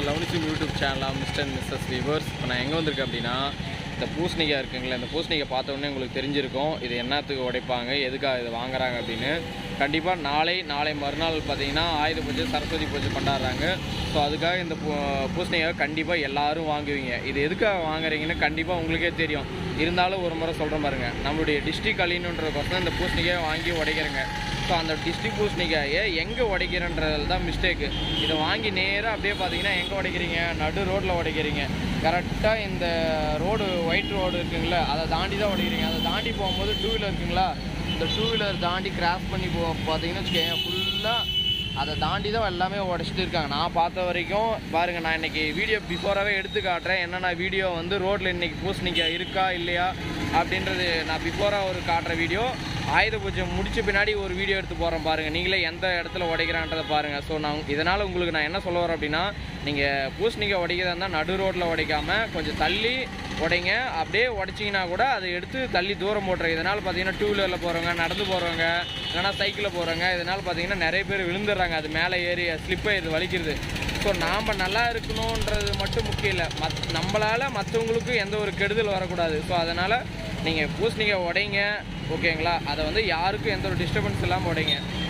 லவ்னிசிம் YouTube சேனலாக mister and missus விவர்ஸ் இப்போ நான் எங்கே வந்திருக்கேன் அப்படின்னா இந்த பூசணிக்காய் இருக்குங்களே இந்த பூசணிக்காய் பார்த்த உடனே உங்களுக்கு தெரிஞ்சிருக்கும் இது என்னத்துக்கு உடைப்பாங்க எதுக்காக இது வாங்குறாங்க அப்படின்னு கண்டிப்பாக நாளை நாளை மறுநாள் பார்த்தீங்கன்னா ஆயுத பூஜை சரஸ்வதி பூஜை கொண்டாடுறாங்க ஸோ அதுக்காக இந்த பூ பூசணிக்காய் கண்டிப்பாக எல்லாரும் வாங்குவீங்க இது எதுக்காக வாங்குறீங்கன்னு கண்டிப்பாக உங்களுக்கே தெரியும் இருந்தாலும் ஒரு முறை சொல்கிறேன் பாருங்க நம்மளுடைய டிஸ்ட்ரிக் அழினுன்றதுக்கோசரம் இந்த பூசணிக்காயை வாங்கி உடைக்கிறேங்க ஸோ அந்த டிஸ்ட்ரிக் பூசணிக்காயை எங்கே உடைக்கிறன்றதுல தான் மிஸ்டேக்கு இதை வாங்கி நேராக அப்படியே பார்த்தீங்கன்னா எங்கே உடைக்கிறீங்க நடு ரோட்டில் உடைக்கிறீங்க கரெக்டாக இந்த ரோடு ஒயிட் ரோடு இருக்குங்களா அதை தாண்டி தான் உடைக்கிறீங்க அதை தாண்டி போகும்போது டூ வீலர் இருக்குங்களா இந்த டூ வீலர் தாண்டி கிராஸ் பண்ணி போ பார்த்தீங்கன்னு வச்சுக்கோங்க ஃபுல்லாக அதை தாண்டி தான் எல்லாமே உடச்சிட்டு இருக்காங்க நான் பார்த்த வரைக்கும் பாருங்கள் நான் இன்னைக்கு வீடியோ பிஃபோராகவே எடுத்து காட்டுறேன் என்னென்ன வீடியோ வந்து ரோட்டில் இன்னைக்கு பூசணிக்காய் இருக்கா இல்லையா அப்படின்றது நான் பிஃபோராக ஒரு காட்டுற வீடியோ ஆயுத பூஜை முடிச்ச பின்னாடி ஒரு வீடியோ எடுத்து போகிறேன் பாருங்கள் நீங்களே எந்த இடத்துல உடைக்கிறான்றதை பாருங்கள் ஸோ நான் இதனால் உங்களுக்கு நான் என்ன சொல்ல வரேன் அப்படின்னா நீங்கள் பூசணிக்காய் உடைக்கிறதா இருந்தால் நடு ரோட்டில் உடைக்காமல் கொஞ்சம் தள்ளி உடைங்க அப்படியே உடைச்சிங்கன்னா கூட அதை எடுத்து தள்ளி தூரம் போட்டுரு இதனால் பார்த்தீங்கன்னா டூ வீலரில் போகிறவங்க நடந்து போகிறவங்க இல்லைனா சைக்கிளில் போகிறவங்க இதனால் பார்த்தீங்கன்னா நிறைய பேர் விழுந்துடுறாங்க அது மேலே ஏறி ஸ்லிப்பை இது வலிக்கிறது ஸோ நாம் நல்லா இருக்கணுன்றது மட்டும் முக்கியம் இல்லை மத் நம்மளால் மற்றவங்களுக்கும் எந்த ஒரு கெடுதல் வரக்கூடாது ஸோ அதனால் நீங்கள் பூசணிக்காய் உடைங்க ஓகேங்களா அதை வந்து யாருக்கும் எந்த ஒரு டிஸ்டர்பன்ஸ் இல்லாமல் உடைங்க